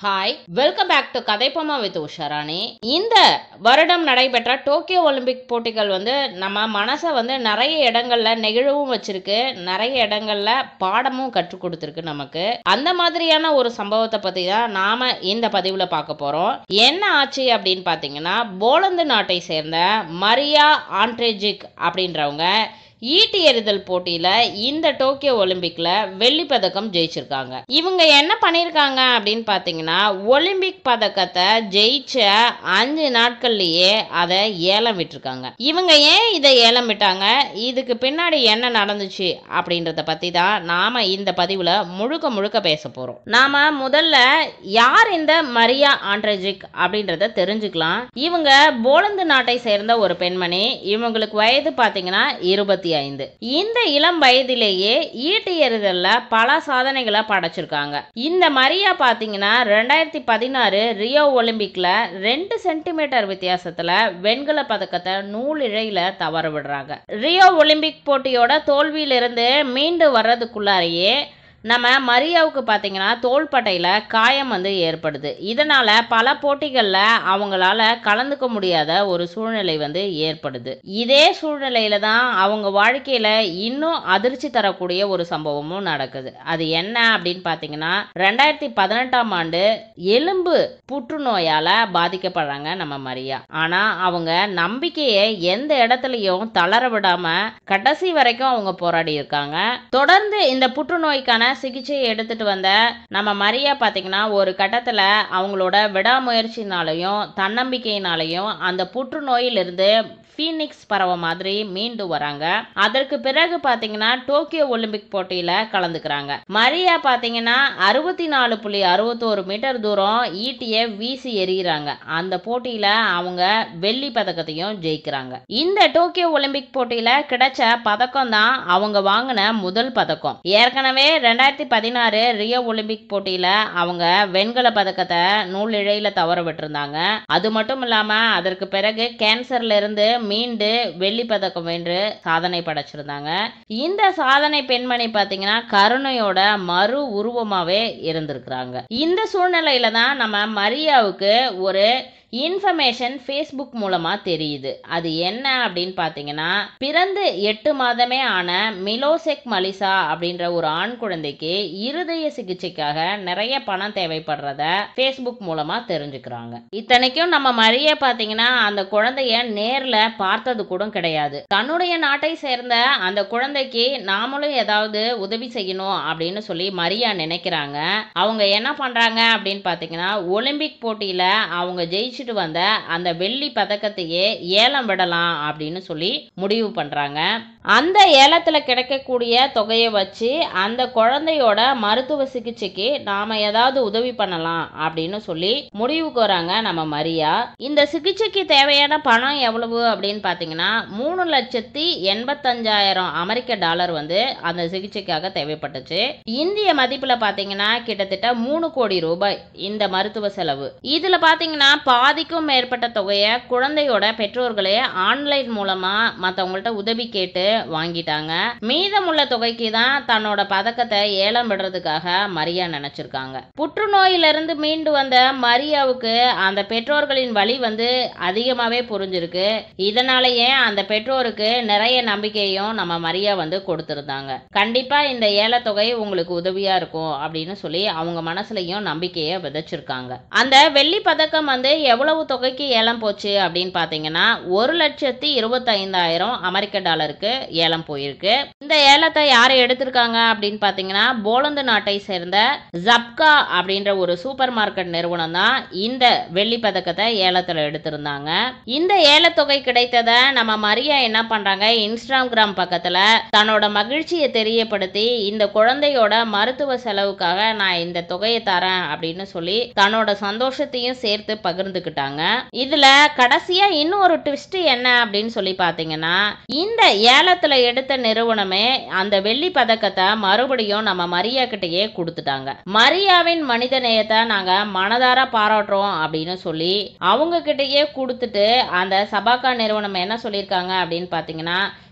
hi welcome back to கதைப்பமா with Usharani இந்த வருடம் நடைபெற்ற டோக்கியோ ஒலிம்பிக் போட்டிகள் வந்து நம்ம மனசை வந்து நிறைய இடங்கள்ல நெகிழவும் வச்சிருக்கு நிறைய இடங்கள்ல பாடமும் கற்றுக் கொடுத்துருக்கு நமக்கு அந்த மாதிரியான ஒரு சம்பவத்தை பத்தி தான் நாம இந்த பதிவுல பார்க்க போறோம் என்ன ஆச்சு அப்படின்னு பாத்தீங்கன்னா போலந்து நாட்டை சேர்ந்த மரியா ஆண்ட்ரேஜிக் அப்படின்றவங்க ஈட்டி எறிதல் போட்டியில இந்த டோக்கியோ ஒலிம்பிக்ல வெள்ளி பதக்கம் ஜெயிச்சிருக்காங்க இவங்க என்ன பண்ணிருக்காங்க அப்படின்னு பாத்தீங்கன்னா ஒலிம்பிக் பதக்கத்தை ஜெயிச்ச அஞ்சு நாட்கள்லயே அதை ஏலம் விட்டிருக்காங்க இவங்க ஏன் இதை ஏலம் விட்டாங்க இதுக்கு பின்னாடி என்ன நடந்துச்சு அப்படின்றத பத்தி தான் நாம இந்த பதிவுல முழுக்க முழுக்க பேச போறோம் நாம முதல்ல யார் இந்த மரியா ஆண்ட்ரஜிக் அப்படின்றத தெரிஞ்சுக்கலாம் இவங்க போலந்து நாட்டை சேர்ந்த ஒரு பெண்மணி இவங்களுக்கு வயது பாத்தீங்கன்னா இருபத்தி ஐந்து இந்த இளம் வயதிலேயே ஈட்டி எறிதல்ல பல சாதனைகளை படைச்சிருக்காங்க இந்த மரியா பாத்தீங்கன்னா ரெண்டாயிரத்தி பதினாறு ரியோ ஒலிம்பிக்ல ரெண்டு சென்டிமீட்டர் வித்தியாசத்துல வெண்கல பதக்கத்தை நூல் இழையில தவற விடுறாங்க ரியோ ஒலிம்பிக் போட்டியோட தோல்வியிலிருந்து மீண்டு வர்றதுக்குள்ளாரையே நம்ம மரியாவுக்கு பார்த்தீங்கன்னா தோள்பட்டையில் காயம் வந்து ஏற்படுது இதனால் பல போட்டிகளில் அவங்களால கலந்துக்க முடியாத ஒரு சூழ்நிலை வந்து ஏற்படுது இதே சூழ்நிலையில தான் அவங்க வாழ்க்கையில் இன்னும் அதிர்ச்சி தரக்கூடிய ஒரு சம்பவமும் நடக்குது அது என்ன அப்படின்னு பார்த்தீங்கன்னா ரெண்டாயிரத்தி பதினெட்டாம் ஆண்டு எலும்பு புற்றுநோயால் பாதிக்கப்படுறாங்க நம்ம மரியா ஆனால் அவங்க நம்பிக்கையை எந்த இடத்துலையும் தளர விடாம கடைசி வரைக்கும் அவங்க போராடி இருக்காங்க தொடர்ந்து இந்த புற்றுநோய்க்கான சிகிச்சையை எடுத்துட்டு வந்த நம்ம மரியா பார்த்தீங்கன்னா ஒரு கட்டத்தில் அவங்களோட விடாமுயற்சினாலையும் தன்னம்பிக்கையினாலையும் அந்த புற்றுநோயிலிருந்து ஃபீனிக்ஸ் பறவை மாதிரி மீண்டு வராங்க அதற்கு பிறகு பார்த்தீங்கன்னா டோக்கியோ ஒலிம்பிக் போட்டியில் கலந்துக்கிறாங்க மரியா பார்த்தீங்கன்னா அறுபத்தி நாலு புள்ளி அறுபத்தோரு மீட்டர் தூரம் ஈட்டியை வீசி எறிகிறாங்க அந்த போட்டியில் அவங்க வெள்ளி பதக்கத்தையும் ஜெயிக்கிறாங்க இந்த டோக்கியோ ஒலிம்பிக் போட்டியில் கிடைச்ச பதக்கம் தான் அவங்க வாங்கின முதல் பதக்கம் ஏற்கனவே ரெண்டாயிரத்தி பதினாறு ரியோ ஒலிம்பிக் போட்டியில் அவங்க வெண்கல பதக்கத்தை நூல் இழையில தவற விட்டிருந்தாங்க அது மட்டும் இல்லாமல் அதற்கு பிறகு கேன்சர்ல இருந்து மீண்டு வெள்ளி பதக்கம் வென்று சாதனை படைச்சிருந்தாங்க இந்த சாதனை பெண்மணி பார்த்தீங்கன்னா கருணையோட மறு உருவமாவே இருந்திருக்கிறாங்க இந்த சூழ்நிலையில தான் நம்ம மரியாவுக்கு ஒரு இன்ஃபர்மேஷன் ஃபேஸ்புக் மூலமா தெரியுது அது என்ன அப்படின்னு பார்த்தீங்கன்னா பிறந்து எட்டு மாதமே ஆன மிலோசெக் மலிசா அப்படின்ற ஒரு ஆண் குழந்தைக்கு இருதய சிகிச்சைக்காக நிறைய பணம் தேவைப்படுறத ஃபேஸ்புக் மூலமா தெரிஞ்சுக்கிறாங்க இத்தனைக்கும் நம்ம மரிய பார்த்தீங்கன்னா அந்த குழந்தைய நேர்ல பார்த்தது கூட கிடையாது தன்னுடைய நாட்டை சேர்ந்த அந்த குழந்தைக்கு நாமளும் ஏதாவது உதவி செய்யணும் அப்படின்னு சொல்லி மரியா நினைக்கிறாங்க அவங்க என்ன பண்றாங்க அப்படின்னு பார்த்தீங்கன்னா ஒலிம்பிக் போட்டியில அவங்க ஜெயிச்சுட்டு வந்த அந்த வெள்ளி பதக்கத்தையே ஏலம் விடலாம் அப்படின்னு சொல்லி முடிவு பண்றாங்க அந்த ஏலத்துல கிடைக்கக்கூடிய தொகையை வச்சு அந்த குழந்தையோட மருத்துவ சிகிச்சைக்கு நாம ஏதாவது உதவி பண்ணலாம் அப்படின்னு சொல்லி முடிவுக்கு வராங்க நம்ம மரியா இந்த சிகிச்சைக்கு தேவையான பணம் எவ்வளவு அப்படின்னு பார்த்தீங்கன்னா மூணு லட்சத்தி எண்பத்தஞ்சாயிரம் அமெரிக்க டாலர் வந்து அந்த சிகிச்சைக்காக தேவைப்பட்டுச்சு இந்திய மதிப்புல பார்த்தீங்கன்னா கிட்டத்தட்ட மூணு கோடி ரூபாய் இந்த மருத்துவ செலவு இதுல பார்த்தீங்கன்னா பாதிக்கும் மேற்பட்ட தொகையை குழந்தையோட பெற்றோர்களே ஆன்லைன் மூலமா மற்றவங்கள்ட்ட உதவி கேட்டு வாங்கிட்டாங்க மீதமுள்ள தொகைக்கு தான் தன்னோட பதக்கத்தை ஏலம் விடுறதுக்காக மரியா நினைச்சிருக்காங்க புற்றுநோயிலிருந்து மீண்டு வந்த மரியாவுக்கு அந்த பெற்றோர்களின் வழி வந்து அதிகமாவே புரிஞ்சிருக்கு இதனாலேயே அந்த பெற்றோருக்கு நிறைய நம்பிக்கையும் நம்ம மரியா வந்து கொடுத்திருந்தாங்க கண்டிப்பா இந்த ஏலத்தொகை உங்களுக்கு உதவியா இருக்கும் அப்படின்னு சொல்லி அவங்க மனசுலயும் நம்பிக்கையை விதைச்சிருக்காங்க அந்த வெள்ளி பதக்கம் வந்து எவ்வளவு தொகைக்கு ஏலம் போச்சு அப்படின்னு பாத்தீங்கன்னா ஒரு லட்சத்தி இருபத்தைந்தாயிரம் அமெரிக்க டாலருக்கு ஏலம் போயிருக்கு இந்த ஏலத்தை யார் எடுத்திருக்காங்க அப்படின்னு பாத்தீங்கன்னா போலந்து நாட்டை சேர்ந்த ஜப்கா அப்படின்ற ஒரு சூப்பர் மார்க்கெட் நிறுவனம் தான் இந்த வெள்ளி பதக்கத்தை ஏலத்துல எடுத்திருந்தாங்க இந்த ஏலத்தொகை கிடைத்ததை நம்ம மரியா என்ன பண்றாங்க இன்ஸ்டாகிராம் பக்கத்துல தன்னோட மகிழ்ச்சியை தெரியப்படுத்தி இந்த குழந்தையோட மருத்துவ செலவுக்காக நான் இந்த தொகையை தரேன் அப்படின்னு சொல்லி தன்னோட சந்தோஷத்தையும் சேர்த்து பகிர்ந்துக்கிட்டாங்க இதுல கடைசியா இன்னும் ஒரு ட்விஸ்ட் என்ன அப்படின்னு சொல்லி பாத்தீங்கன்னா இந்த ஏலத்துல எடுத்த நிறுவனமே அந்த வெள்ளி பதக்கத்தை மறுபடியும் நம்ம மரியா கிட்டயே கொடுத்துட்டாங்க மரியாவின் மனித நேயத்தை நாங்க மனதார பாராட்டுறோம் அப்படின்னு சொல்லி அவங்க கிட்டயே கொடுத்துட்டு அந்த சபாக்கா நிறுவனம் என்ன சொல்லியிருக்காங்க அப்படின்னு பாத்தீங்கன்னா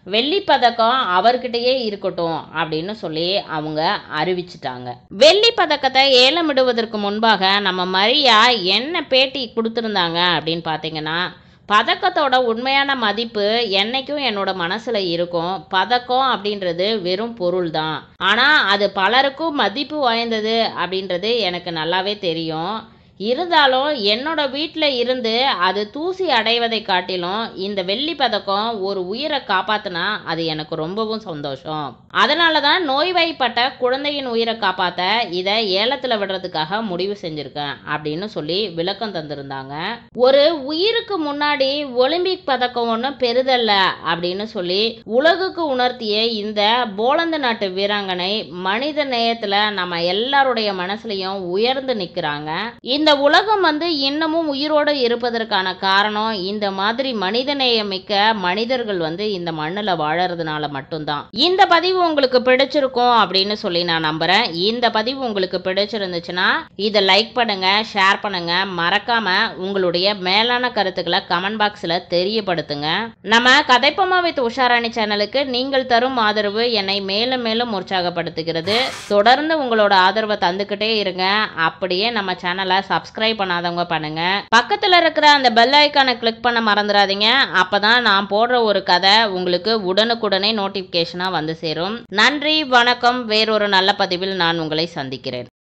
வெள்ளி பதக்கம் அவர்கிட்டயே இருக்கட்டும் அப்படின்னு சொல்லி அவங்க அறிவிச்சிட்டாங்க வெள்ளி பதக்கத்தை ஏலமிடுவதற்கு முன்பாக நம்ம மரியா என்ன பேட்டி கொடுத்துருந்தாங்க அப்படின்னு பார்த்தீங்கன்னா பதக்கத்தோட உண்மையான மதிப்பு என்னைக்கும் என்னோட மனசுல இருக்கும் பதக்கம் அப்படின்றது வெறும் பொருள் தான் ஆனா அது பலருக்கும் மதிப்பு வாய்ந்தது அப்படின்றது எனக்கு நல்லாவே தெரியும் இருந்தாலும் என்னோட வீட்டில் இருந்து அது தூசி அடைவதை காட்டிலும் இந்த வெள்ளி பதக்கம் ஒரு உயிரை காப்பாத்துனா அது எனக்கு ரொம்பவும் சந்தோஷம் அதனால தான் நோய்வாய்ப்பட்ட குழந்தையின் உயிரை காப்பாற்ற இதை ஏலத்தில் விடுறதுக்காக முடிவு செஞ்சுருக்கேன் அப்படின்னு சொல்லி விளக்கம் தந்திருந்தாங்க ஒரு உயிருக்கு முன்னாடி ஒலிம்பிக் பதக்கம் ஒன்றும் பெரிதல்ல அப்படின்னு சொல்லி உலகுக்கு உணர்த்திய இந்த போலந்து நாட்டு வீராங்கனை மனித நேயத்தில் நம்ம எல்லாருடைய மனசுலையும் உயர்ந்து நிற்கிறாங்க இந்த உலகம் வந்து இன்னமும் உயிரோடு இருப்பதற்கான காரணம் இந்த மாதிரி மனிதநேயம் மிக்க மனிதர்கள் வந்து இந்த மண்ணில் வாழறதுனால மட்டும்தான் இந்த பதிவு உங்களுக்கு பிடிச்சிருக்கும் அப்படின்னு சொல்லி நான் நம்புறேன் இந்த பதிவு உங்களுக்கு பிடிச்சிருந்துச்சுன்னா இதை லைக் பண்ணுங்க ஷேர் பண்ணுங்க மறக்காம உங்களுடைய மேலான கருத்துக்களை கமெண்ட் பாக்ஸில் தெரியப்படுத்துங்க நம்ம கதைப்பமா வித் உஷாராணி சேனலுக்கு நீங்கள் தரும் ஆதரவு என்னை மேலும் மேலும் உற்சாகப்படுத்துகிறது தொடர்ந்து உங்களோட ஆதரவை தந்துக்கிட்டே இருங்க அப்படியே நம்ம சேனலை சப்ஸ்கிரைப் பண்ணாதவங்க பண்ணுங்க பக்கத்தில் இருக்கிற அந்த பெல் ஐக்கானை கிளிக் பண்ண மறந்துடாதீங்க அப்பதான் நான் போடுற ஒரு கதை உங்களுக்கு உடனுக்குடனே நோட்டிஃபிகேஷனாக வந்து சேரும் நன்றி வணக்கம் வேறொரு நல்ல பதிவில் நான் உங்களை சந்திக்கிறேன்